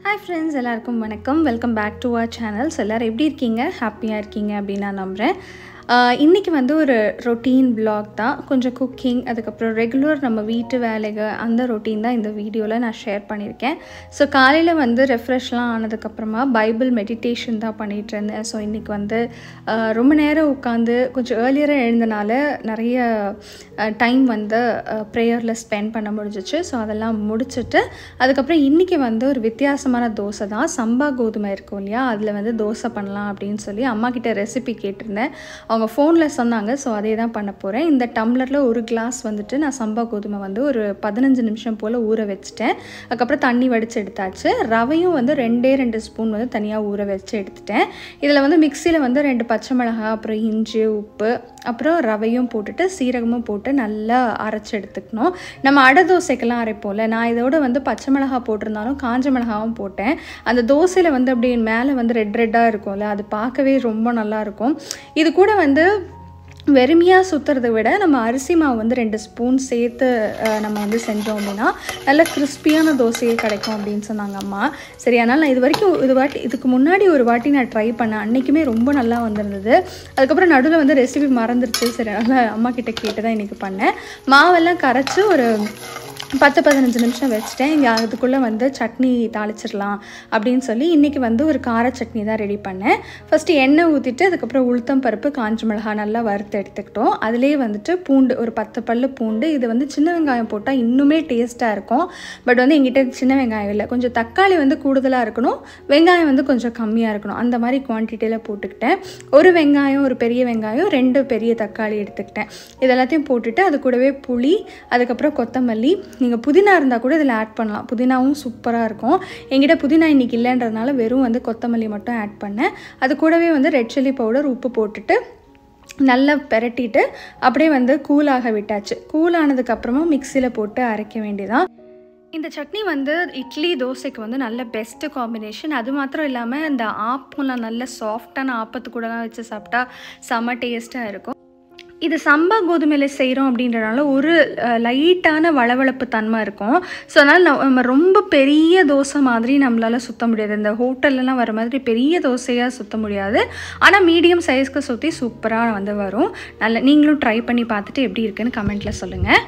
hi friends எல்லாருக்கும் வணக்கம் welcome back to our channels எல்லோரும் எப்படி இருக்கீங்க ஹாப்பியாக இருக்கீங்க அப்படின்னு நான் நம்புகிறேன் இன்றைக்கி வந்து ஒரு ரொட்டீன் vlog தான் கொஞ்சம் குக்கிங் அதுக்கப்புறம் ரெகுலர் நம்ம வீட்டு வேலைகள் அந்த ரொட்டீன் தான் இந்த வீடியோவில் நான் ஷேர் பண்ணியிருக்கேன் ஸோ காலையில் வந்து ரெஃப்ரெஷ்லாம் ஆனதுக்கப்புறமா பைபிள் மெடிடேஷன் தான் பண்ணிகிட்டு இருந்தேன் ஸோ இன்றைக்கி வந்து ஆஹ், ரொம்ப நேரம் உட்காந்து கொஞ்சம் ஏர்லியராக எழுந்தனால நிறைய டைம் வந்து ப்ரேயரில் ஸ்பெண்ட் பண்ண முடிஞ்சிச்சு ஸோ அதெல்லாம் முடிச்சுட்டு அதுக்கப்புறம் இன்றைக்கி வந்து ஒரு வித்தியாசமான தோசை தான் சம்பா கோதுமை இருக்கும் இல்லையா அதில் வந்து தோசை பண்ணலாம் அப்படின்னு சொல்லி அம்மா கிட்ட ரெசிபி கேட்டிருந்தேன் அவங்க ஃபோனில் சொன்னாங்க ஸோ அதே தான் பண்ண போகிறேன் இந்த டம்ளரில் ஒரு கிளாஸ் வந்துட்டு நான் சம்பா கோதுமை வந்து ஒரு பதினஞ்சு நிமிஷம் போல் ஊற வச்சுட்டேன் அதுக்கப்புறம் தண்ணி வடித்து எடுத்தாச்சு ரவையும் வந்து ரெண்டே ரெண்டு ஸ்பூன் வந்து தனியாக ஊற வச்சு எடுத்துட்டேன் இதில் வந்து மிக்சியில் வந்து ரெண்டு பச்சை மிளகாய் அப்புறம் இஞ்சி உப்பு அப்புறம் ரவையும் போட்டுட்டு சீரகமும் போட்டு நல்லா அரைச்சி எடுத்துக்கணும் நம்ம அடை தோசைக்கெல்லாம் அரைப்போம்ல நான் இதோட வந்து பச்சை மிளகாய் போட்டிருந்தாலும் காஞ்ச மிளகாவும் போட்டேன் அந்த தோசையில் வந்து அப்படியே மேலே வந்து ரெட் ரெட்டாக இருக்கும்ல அது பார்க்கவே ரொம்ப நல்லா இருக்கும் இது கூட வந்து வெறுமையாக சுற்றுறதை விட நம்ம அரிசி மாவு வந்து ரெண்டு ஸ்பூன் சேர்த்து அஹ், நம்ம வந்து செஞ்சோம் அப்படின்னா நல்ல கிறிஸ்பியான தோசையே கிடைக்கும் அப்படின்னு சொன்னாங்க அம்மா சரி அதனால் நான் இது வரைக்கும் இது வாட்டி இதுக்கு முன்னாடி ஒரு வாட்டி நான் ட்ரை பண்ணேன் அன்றைக்குமே ரொம்ப நல்லா வந்திருந்தது அதுக்கப்புறம் நடுவில் வந்து ரெசிபி மறந்துருச்சு சரி அதனால் அம்மா கிட்ட கேட்டு தான் இன்றைக்கி பண்ணேன் மாவெல்லாம் கரைச்சி ஒரு பத்து பதினஞ்சு நிமிஷம் வச்சுட்டேன் இங்கே அதுக்குள்ளே வந்து சட்னி தாளிச்சிடலாம் அப்படின்னு சொல்லி இன்றைக்கி வந்து ஒரு கார சட்னி தான் ரெடி பண்ணேன் ஃபஸ்ட்டு எண்ணெய் ஊற்றிட்டு அதுக்கப்புறம் உளுத்தம் பருப்பு காஞ்ச மிளகாய் நல்லா வறுத்து எடுத்துக்கிட்டோம் அதுலேயே வந்துட்டு பூண்டு ஒரு பத்து பல்லு பூண்டு இது வந்து சின்ன வெங்காயம் போட்டால் இன்னுமே டேஸ்ட்டாக இருக்கும் பட் வந்து எங்கிட்ட சின்ன வெங்காயம் இல்லை கொஞ்சம் தக்காளி வந்து கூடுதலாக இருக்கணும் வெங்காயம் வந்து கொஞ்சம் கம்மியாக இருக்கணும் அந்த மாதிரி குவான்டிட்டியில் போட்டுக்கிட்டேன் ஒரு வெங்காயம் ஒரு பெரிய வெங்காயம் ரெண்டு பெரிய தக்காளி எடுத்துக்கிட்டேன் இது எல்லாத்தையும் போட்டுட்டு அது கூடவே புளி அதுக்கப்புறம் கொத்தமல்லி நீங்கள் புதினா இருந்தால் கூட இதில் ஆட் பண்ணலாம் புதினாவும் சூப்பராக இருக்கும் என்கிட்ட புதினா இன்னைக்கு இல்லைன்றதுனால வெறும் வந்து கொத்தமல்லி மட்டும் ஆட் பண்ணேன் அது கூடவே வந்து ரெட் சில்லி பவுடர் உப்பு போட்டுட்டு நல்லா பெரட்டிட்டு அப்படியே வந்து கூலாக விட்டாச்சு கூல் ஆனதுக்கப்புறமா மிக்சியில் போட்டு அரைக்க வேண்டியதான் இந்த சட்னி வந்து இட்லி தோசைக்கு வந்து நல்ல பெஸ்ட்டு காம்பினேஷன் அது மாத்திரம் இல்லாமல் இந்த ஆப்பம்லாம் நல்ல சாஃப்டான ஆப்பத்து கூடலாம் வச்சு சாப்பிட்டா செம்ம டேஸ்ட்டாக இருக்கும் இது சம்பா கோதுமையில் செய்கிறோம் அப்படின்றனால ஒரு லைட்டான வளவளப்பு தன்மை இருக்கும் ஸோ அதனால் நம்ம நம்ம ரொம்ப பெரிய தோசை மாதிரி நம்மளால் சுத்த முடியாது இந்த ஹோட்டல்லலாம் வர மாதிரி பெரிய தோசையாக சுத்த முடியாது ஆனால் மீடியம் சைஸ்க்கு சுற்றி சூப்பராக வந்து வரும் நல்ல நீங்களும் ட்ரை பண்ணி பார்த்துட்டு எப்படி இருக்குன்னு கமெண்ட்டில் சொல்லுங்கள்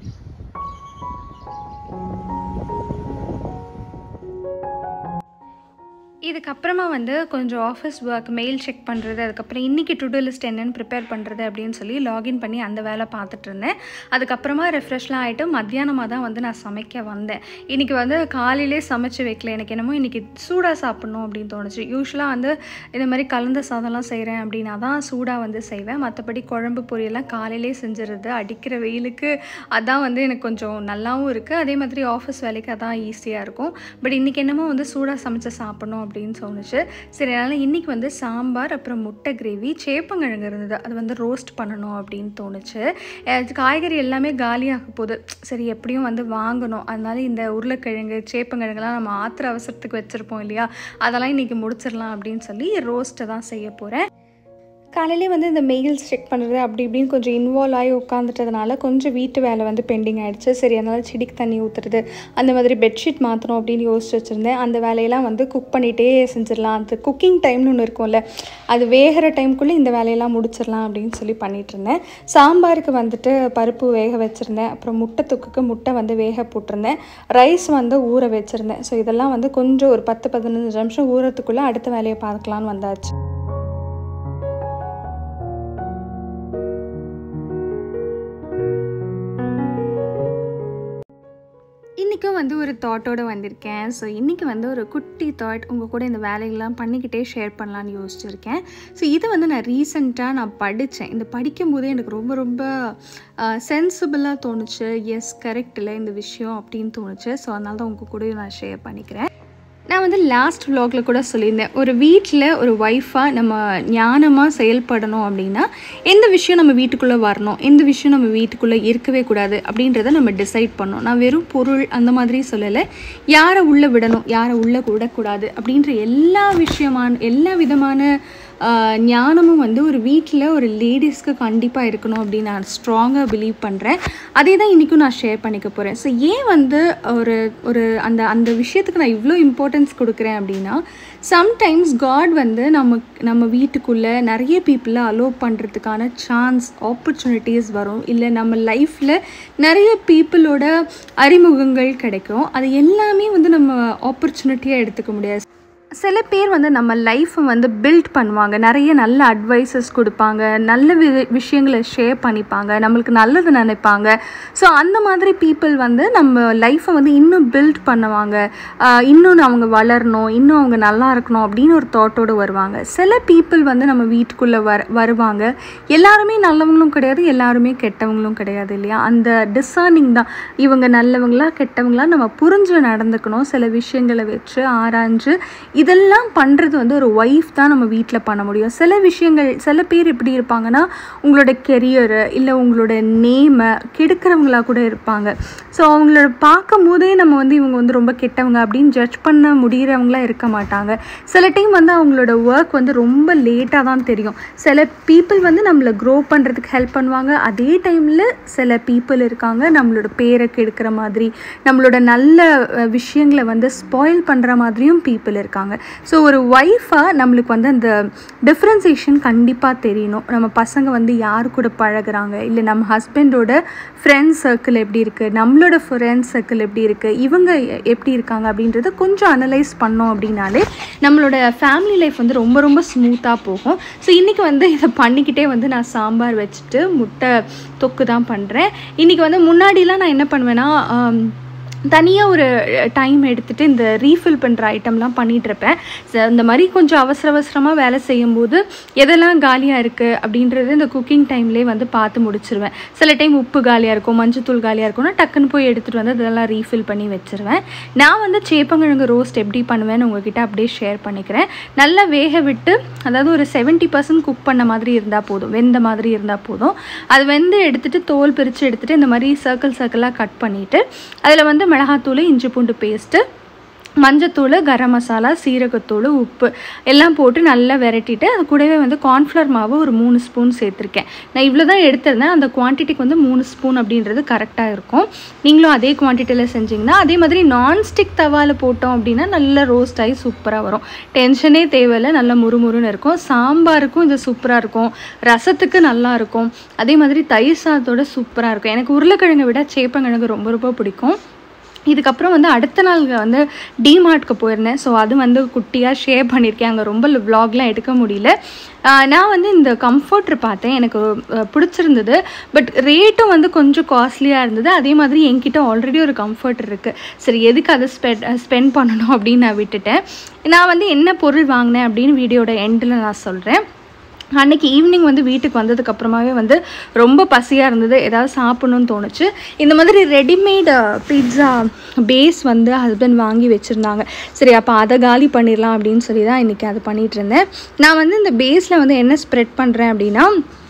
இதுக்கப்புறமா வந்து கொஞ்சம் ஆஃபீஸ் ஒர்க் மெயில் செக் பண்ணுறது அதுக்கப்புறம் இன்றைக்கி டுடோ லிஸ்ட் என்னென்னு ப்ரிப்பேர் பண்ணுறது அப்படின்னு சொல்லி லாகின் பண்ணி அந்த வேலை பார்த்துட்டு இருந்தேன் அதுக்கப்புறமா ரெஃப்ரெஷ்லாம் ஆகிட்டு மத்தியானமாக தான் வந்து நான் சமைக்க வந்தேன் இன்றைக்கி வந்து காலையிலே சமைச்சு வைக்கல எனக்கு என்னமோ இன்றைக்கி சூடாக சாப்பிட்ணும் அப்படின்னு தோணுச்சு யூஸ்வலாக வந்து இந்த மாதிரி கலந்த சாதம்லாம் செய்கிறேன் அப்படின்னா தான் சூடாக வந்து செய்வேன் மற்றபடி குழம்பு பொரியெல்லாம் காலையிலே செஞ்சிருது அடிக்கிற வெயிலுக்கு அதான் வந்து எனக்கு கொஞ்சம் நல்லாவும் இருக்குது அதே மாதிரி ஆஃபீஸ் வேலைக்கு அதான் ஈஸியாக இருக்கும் பட் இன்றைக்கி என்னமோ வந்து சூடாக சமைச்சு சாப்பிட்ணும் அப்படின்னு தோணுச்சு சரி அதனால் இன்றைக்கி வந்து சாம்பார் அப்புறம் முட்டை கிரேவி சேப்பங்கிழங்கு இருந்தது அது வந்து ரோஸ்ட் பண்ணணும் அப்படின்னு தோணுச்சு அஹ் காய்கறி எல்லாமே காலியாக போகுது சரி எப்படியும் வந்து வாங்கணும் அதனால இந்த உருளைக்கிழங்கு சேப்பங்கிழங்குலாம் நம்ம ஆத்திர அவசரத்துக்கு வச்சுருப்போம் இல்லையா அதெல்லாம் இன்றைக்கி முடிச்சிடலாம் அப்படின்னு சொல்லி ரோஸ்ட்டை தான் செய்ய போகிறேன் காலையிலே வந்து இந்த மெயில்ஸ் செக் பண்ணுறது அப்படி இப்படின்னு கொஞ்சம் இன்வால்வ் ஆகி உட்காந்துட்டதுனால கொஞ்சம் வீட்டு வேலை வந்து பெண்டிங் ஆகிடுச்சு சரி அதனால் செடிக்கு தண்ணி ஊற்றுறது அந்த மாதிரி பெட்ஷீட் மாற்றணும் அப்படின்னு யோசிச்சு வச்சுருந்தேன் அந்த வேலையெல்லாம் வந்து குக் பண்ணிகிட்டே செஞ்சிடலாம் அந்த குக்கிங் டைம்னு ஒன்று இருக்கும்ல அது வேகிற டைம்குள்ளே இந்த வேலையெல்லாம் முடிச்சிடலாம் அப்படின்னு சொல்லி பண்ணிகிட்டு இருந்தேன் சாம்பாருக்கு வந்துட்டு பருப்பு வேக வச்சுருந்தேன் அப்புறம் முட்டை தொக்குக்கு முட்டை வந்து வேக போட்டிருந்தேன் ரைஸ் வந்து ஊற வச்சுருந்தேன் ஸோ இதெல்லாம் வந்து கொஞ்சம் ஒரு பத்து பதினஞ்சு நிமிஷம் ஊறத்துக்குள்ளே அடுத்த வேலையை பார்க்கலான்னு வந்தாச்சு இன்றைக்கும் வந்து ஒரு தாட்டோடு வந்திருக்கேன் ஸோ இன்றைக்கி வந்து ஒரு குட்டி தாட் உங்கள் கூட இந்த வேலைகள்லாம் பண்ணிக்கிட்டே ஷேர் பண்ணலான்னு யோசிச்சிருக்கேன் ஸோ இது வந்து நான் ரீசெண்டாக நான் படித்தேன் இந்த படிக்கும்போதே எனக்கு ரொம்ப ரொம்ப சென்சிபிளாக தோணுச்சு எஸ் கரெக்ட் இல்லை இந்த விஷயம் அப்படின்னு தோணுச்சு ஸோ அதனால தான் உங்கள் கூட நான் ஷேர் பண்ணிக்கிறேன் நான் வந்து லாஸ்ட் vlogல கூட சொல்லியிருந்தேன் ஒரு வீட்டில் ஒரு ஒய்ஃபாக நம்ம ஞானமாக செயல்படணும் அப்படின்னா எந்த விஷயம் நம்ம வீட்டுக்குள்ளே வரணும் எந்த விஷயம் நம்ம வீட்டுக்குள்ளே இருக்கவே கூடாது அப்படின்றத நம்ம டிசைட் பண்ணோம் நான் வெறும் பொருள் அந்த மாதிரி சொல்லலை யாரை உள்ளே விடணும் யாரை உள்ளே விடக்கூடாது அப்படின்ற எல்லா விஷயமான எல்லா விதமான ஆஹ், ஞானமும் வந்து ஒரு வீட்டில் ஒரு லேடிஸ்க்கு கண்டிப்பாக இருக்கணும் அப்படின்னு நான் ஸ்ட்ராங்காக பிலீவ் பண்ணுறேன் அதே தான் இன்றைக்கும் நான் ஷேர் பண்ணிக்க போகிறேன் ஸோ ஏன் வந்து ஒரு ஒரு அந்த அந்த விஷயத்துக்கு நான் இவ்வளோ இம்பார்ட்டன்ஸ் கொடுக்குறேன் அப்படின்னா சம்டைம்ஸ் காட் வந்து நம்ம நம்ம வீட்டுக்குள்ளே நிறைய பீப்புளை அலோவ் பண்ணுறதுக்கான சான்ஸ் ஆப்பர்ச்சுனிட்டிஸ் வரும் இல்லை நம்ம லைஃப்பில் நிறைய பீப்புளோட அறிமுகங்கள் கிடைக்கும் அது எல்லாமே வந்து நம்ம ஆப்பர்ச்சுனிட்டியாக எடுத்துக்க முடியாது சில பேர் வந்து நம்ம லைஃப்பை வந்து பில்ட் பண்ணுவாங்க நிறைய நல்ல அட்வைசஸ் கொடுப்பாங்க நல்ல வி விஷயங்களை ஷேர் பண்ணிப்பாங்க நம்மளுக்கு நல்லது நினைப்பாங்க ஸோ அந்த மாதிரி பீப்புள் வந்து நம்ம லைஃப்பை வந்து இன்னும் பில்ட் பண்ணுவாங்க ஆஹ் இன்னும் அவங்க வளரணும் இன்னும் அவங்க நல்லா இருக்கணும் அப்படின்னு ஒரு தாட்டோடு வருவாங்க சில பீப்புள் வந்து நம்ம வீட்டுக்குள்ளே வர வருவாங்க எல்லாருமே நல்லவங்களும் கிடையாது எல்லாருமே கெட்டவங்களும் கிடையாது இல்லையா அந்த டிசர்னிங் தான் இவங்க நல்லவங்களா கெட்டவங்களா நம்ம புரிஞ்சு நடந்துக்கணும் சில விஷயங்களை வச்சு ஆராய்ஞ்சு இதெல்லாம் பண்ணுறது வந்து ஒரு ஒய்ஃப் தான் நம்ம வீட்டில் பண்ண முடியும் சில விஷயங்கள் சில பேர் எப்படி இருப்பாங்கன்னா உங்களோட கெரியரு இல்லை உங்களோட நேமை கெடுக்கிறவங்களா கூட இருப்பாங்க ஸோ அவங்களோட பார்க்கும் போதே நம்ம வந்து இவங்க வந்து ரொம்ப கெட்டவங்க அப்படின்னு ஜட்ஜ் பண்ண முடிகிறவங்களா இருக்க மாட்டாங்க சில டைம் வந்து அவங்களோட ஒர்க் வந்து ரொம்ப லேட்டாக தான் தெரியும் சில பீப்புள் வந்து நம்மளை க்ரோ பண்ணுறதுக்கு ஹெல்ப் பண்ணுவாங்க அதே டைமில் சில பீப்புள் இருக்காங்க நம்மளோட பேரை கெடுக்கிற மாதிரி நம்மளோட நல்ல அஹ், விஷயங்களை வந்து ஸ்பாயில் பண்ணுற மாதிரியும் பீப்புள் இருக்காங்க ஸோ ஒரு ஒய்ஃபாக நம்மளுக்கு வந்து அந்த டிஃப்ரென்சேஷன் கண்டிப்பாக தெரியணும் நம்ம பசங்க வந்து யார் கூட பழகுறாங்க இல்லை நம்ம ஹஸ்பண்டோட ஃப்ரெண்ட்ஸ் சர்க்கிள் எப்படி இருக்குது நம்மளோட ஃப்ரெண்ட்ஸ் சர்க்கிள் எப்படி இருக்குது இவங்க எ- எப்படி இருக்காங்க அப்படின்றத கொஞ்சம் அனலைஸ் பண்ணோம் அப்படின்னாலே நம்மளோட ஃபேமிலி லைஃப் வந்து ரொம்ப ரொம்ப ஸ்மூத்தாக போகும் ஸோ இன்றைக்கி வந்து இதை பண்ணிக்கிட்டே வந்து நான் சாம்பார் வச்சுட்டு முட்டை தொக்கு தான் பண்ணுறேன் இன்றைக்கி வந்து முன்னாடிலாம் நான் என்ன பண்ணுவேன்னா ஆம், தனியாக ஒரு டைம் எடுத்துகிட்டு இந்த ரீஃபில் பண்ணுற ஐட்டம்லாம் பண்ணிகிட்ருப்பேன் இந்த மாதிரி கொஞ்சம் அவசர அவசரமாக வேலை செய்யும்போது எதெல்லாம் காலியாக இருக்குது அப்படின்றது இந்த குக்கிங் டைம்லேயே வந்து பார்த்து முடிச்சிருவேன் சில டைம் உப்பு காலியாக இருக்கும் மஞ்சத்தூள் காலியாக இருக்கும்னா டக்குன்னு போய் எடுத்துகிட்டு வந்து அதெல்லாம் ரீஃபில் பண்ணி வச்சிருவேன் நான் வந்து சேப்பங்கிழங்கு ரோஸ்ட் எப்படி பண்ணுவேன்னு உங்ககிட்ட அப்படியே ஷேர் பண்ணிக்கிறேன் நல்லா வேக விட்டு அதாவது ஒரு செவன்ட்டி பர்சன்ட் குக் பண்ண மாதிரி இருந்தால் போதும் வெந்த மாதிரி இருந்தால் போதும் அது வெந்து எடுத்துகிட்டு தோல் பிரித்து எடுத்துகிட்டு இந்த மாதிரி சர்க்கிள் சர்க்கிளாக கட் பண்ணிவிட்டு அதில் வந்து மிளகாத்தூள் இஞ்சி பூண்டு பேஸ்ட்டு மஞ்சத்தூள் கரம் மசாலா சீரகத்தூள் உப்பு எல்லாம் போட்டு நல்லா விரட்டிட்டு அது கூடவே வந்து கார்ன்ஃப்ளவர் மாவு ஒரு மூணு ஸ்பூன் சேர்த்துருக்கேன் நான் இவ்வளோ தான் எடுத்திருந்தேன் அந்த குவான்டிட்டிக்கு வந்து மூணு ஸ்பூன் அப்படின்றது கரெக்டாக இருக்கும் நீங்களும் அதே குவான்டிட்டியில் செஞ்சிங்கன்னா அதே மாதிரி நான்ஸ்டிக் தவாவில் போட்டோம் அப்படின்னா நல்லா ரோஸ்ட் ஆகி சூப்பராக வரும் டென்ஷனே தேவையில்லை நல்லா முறுமுறுன்னு இருக்கும் சாம்பாருக்கும் இது சூப்பராக இருக்கும் ரசத்துக்கு நல்லா இருக்கும் அதே மாதிரி தயிர் சாதத்தோட சூப்பராக இருக்கும் எனக்கு உருளைக்கிழங்கை விட சேப்பங்கிழங்கு ரொம்ப ரொம்ப பிடிக்கும் இதுக்கப்புறம் வந்து அடுத்த நாள் வந்து டிமார்ட்க்கு போயிருந்தேன் ஸோ அது வந்து குட்டியாக ஷேர் பண்ணியிருக்கேன் அங்கே ரொம்ப vlogலாம் எடுக்க முடியல ஆஹ் நான் வந்து இந்த கம்ஃபர்ட்ரு பார்த்தேன் எனக்கு அஹ், பிடிச்சிருந்தது பட் ரேட்டும் வந்து கொஞ்சம் காஸ்ட்லியாக இருந்தது அதே மாதிரி என்கிட்ட ஆல்ரெடி ஒரு கம்ஃபர்ட் இருக்குது சரி எதுக்கு அதை ஸ்பெண்ட் ஸ்பெண்ட் பண்ணணும் அப்படின்னு நான் விட்டுட்டேன் நான் வந்து என்ன பொருள் வாங்கினேன் அப்படின்னு வீடியோட எண்டில் நான் சொல்கிறேன் அன்னைக்கு ஈவினிங் வந்து வீட்டுக்கு வந்ததுக்கு அப்புறமாவே வந்து ரொம்ப பசியாக இருந்தது ஏதாவது சாப்பிடணும்னு தோணுச்சு இந்த மாதிரி ரெடிமேட் பீட்சா பேஸ் வந்து ஹஸ்பண்ட் வாங்கி வச்சுருந்தாங்க சரி அப்போ அதை காலி பண்ணிடலாம் அப்படின்னு சொல்லி தான் இன்றைக்கி அதை பண்ணிகிட்டு இருந்தேன் நான் வந்து இந்த பேஸில் வந்து என்ன ஸ்ப்ரெட் பண்ணுறேன் அப்படின்னா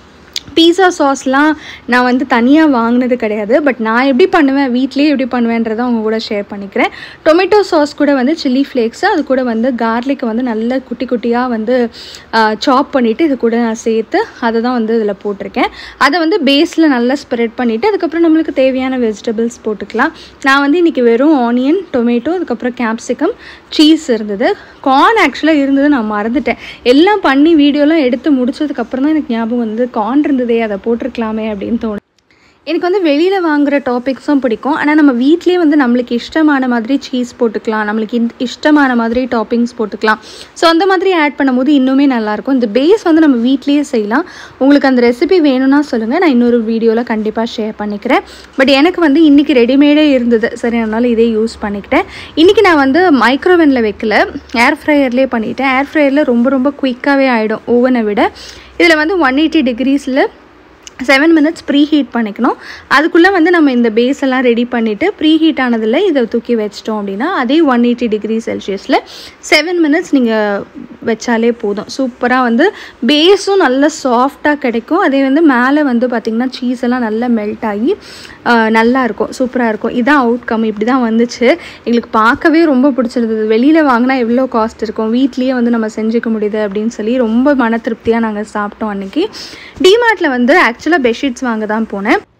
பீஸா சாஸ்லாம் நான் வந்து தனியாக வாங்கினது கிடையாது பட் நான் எப்படி பண்ணுவேன் வீட்லேயே எப்படி பண்ணுவேன்றதை அவங்க கூட ஷேர் பண்ணிக்கிறேன் டொமேட்டோ சாஸ் கூட வந்து சில்லி ஃப்ளேக்ஸு அது கூட வந்து கார்லிக்கை வந்து நல்ல குட்டி குட்டியாக வந்து சாப் பண்ணிவிட்டு இது கூட நான் சேர்த்து அதை தான் வந்து இதில் போட்டிருக்கேன் அதை வந்து பேஸில் நல்லா ஸ்ப்ரெட் பண்ணிவிட்டு அதுக்கப்புறம் நம்மளுக்கு தேவையான வெஜிடபிள்ஸ் போட்டுக்கலாம் நான் வந்து இன்றைக்கி வெறும் ஆனியன் டொமேட்டோ அதுக்கப்புறம் கேப்சிகம் சீஸ் இருந்தது கார்ன் ஆக்சுவலாக இருந்தது நான் மறந்துட்டேன் எல்லாம் பண்ணி வீடியோலாம் எடுத்து முடிச்சதுக்கப்புறம் தான் எனக்கு ஞாபகம் வந்து கார்ன் இருந்ததே அதை போட்டிருக்கலாமே அப்படின்னு தோணும் எனக்கு வந்து வெளியில் வாங்குகிற டாபிக்ஸும் பிடிக்கும் ஆனால் நம்ம வீட்லேயே வந்து நம்மளுக்கு இஷ்டமான மாதிரி சீஸ் போட்டுக்கலாம் நம்மளுக்கு இந்த இஷ்டமான மாதிரி டாப்பிங்ஸ் போட்டுக்கலாம் ஸோ அந்த மாதிரி ஆட் பண்ணும்போது இன்னுமே நல்லாயிருக்கும் இந்த பேஸ் வந்து நம்ம வீட்லேயே செய்யலாம் உங்களுக்கு அந்த ரெசிபி வேணும்னா சொல்லுங்கள் நான் இன்னொரு வீடியோவில் கண்டிப்பாக ஷேர் பண்ணிக்கிறேன் பட் எனக்கு வந்து இன்றைக்கி ரெடிமேடே இருந்தது சரி அதனால் இதே யூஸ் பண்ணிக்கிட்டேன் இன்றைக்கி நான் வந்து மைக்ரோவெனில் வைக்கல ஏர் ஃப்ரையர்லேயே பண்ணிட்டேன் ஏர் ஃப்ரையரில் ரொம்ப ரொம்ப குயிக்காகவே ஆகிடும் ஓவனை விட இதில் வந்து ஒன் எயிட்டி டிகிரீஸில் செவன் மினிட்ஸ் ப்ரீ ஹீட் பண்ணிக்கணும் அதுக்குள்ளே வந்து நம்ம இந்த பேஸ் எல்லாம் ரெடி பண்ணிவிட்டு ப்ரீ ஹீட் ஆனதில் இதை தூக்கி வச்சிட்டோம் அப்படின்னா அதே ஒன் எயிட்டி டிகிரி செல்சியஸில் செவன் மினிட்ஸ் நீங்கள் வச்சாலே போதும் சூப்பராக வந்து பேஸும் நல்ல சாஃப்டாக கிடைக்கும் அதே வந்து மேலே வந்து பார்த்திங்கன்னா சீஸ் எல்லாம் நல்லா மெல்ட் ஆகி ஆஹ், நல்லா இருக்கும் சூப்பராக இருக்கும் இதான் அவுட்கம் இப்படி தான் வந்துச்சு எங்களுக்கு பார்க்கவே ரொம்ப பிடிச்சிருந்தது வெளியில் வாங்கினா எவ்வளோ காஸ்ட் இருக்கும் வீட்லேயே வந்து நம்ம செஞ்சுக்க முடியுது அப்படின்னு சொல்லி ரொம்ப மன திருப்தியாக நாங்கள் சாப்பிட்டோம் அன்றைக்கி டிமார்ட்டில் வந்து ஆக்சுவலாக பெட்ஷீட்ஸ் வாங்க தான் போனேன்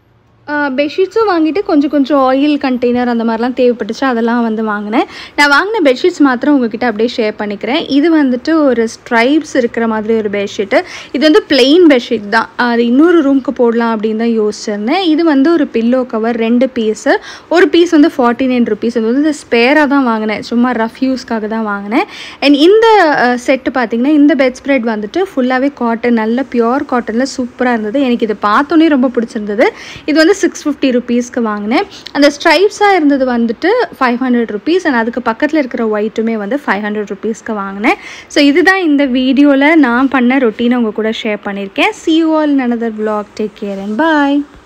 பெட்ஷீட்ஸும் வாங்கிட்டு கொஞ்சம் கொஞ்சம் ஆயில் கண்டெய்னர் அந்த மாதிரிலாம் தேவைப்பட்டுச்சு அதெல்லாம் வந்து வாங்கினேன் நான் வாங்கின பெட்ஷீட்ஸ் மாத்திரம் உங்ககிட்ட அப்படியே ஷேர் பண்ணிக்கிறேன் இது வந்துட்டு ஒரு ஸ்ட்ரைப்ஸ் இருக்கிற மாதிரி ஒரு பெட்ஷீட்டு இது வந்து பிளெயின் பெட்ஷீட் தான் அது இன்னொரு ரூமுக்கு போடலாம் அப்படின்னு தான் யோசிச்சிருந்தேன் இது வந்து ஒரு பில்லோ கவர் ரெண்டு பீஸு ஒரு பீஸ் வந்து ஃபார்ட்டி நைன் ருபீஸ் அது வந்து ஸ்பேராக தான் வாங்கினேன் சும்மா ரஃப் யூஸ்க்காக தான் வாங்கினேன் அண்ட் இந்த செட்டு பார்த்தீங்கன்னா இந்த பெட் ஸ்ப்ரெட் வந்துட்டு ஃபுல்லாகவே காட்டன் நல்ல பியோர் காட்டனில் சூப்பராக இருந்தது எனக்கு இது பார்த்தோன்னே ரொம்ப பிடிச்சிருந்தது இது வந்து சிக்ஸ் ஃபிஃப்டி ருபீஸ்க்கு வாங்கினேன் அந்த ஸ்ட்ரைப்ஸாக இருந்தது வந்துட்டு ஃபைவ் ஹண்ட்ரட் ருபீஸ் அண்ட் அதுக்கு பக்கத்தில் இருக்கிற ஒயிட்டுமே வந்து ஃபைவ் ஹண்ட்ரட் ருபீஸ்க்கு வாங்கினேன் ஸோ இதுதான் இந்த வீடியோவில் நான் பண்ண ரொட்டீனை உங்கள் கூட ஷேர் பண்ணியிருக்கேன் see you all another vlog take care and bye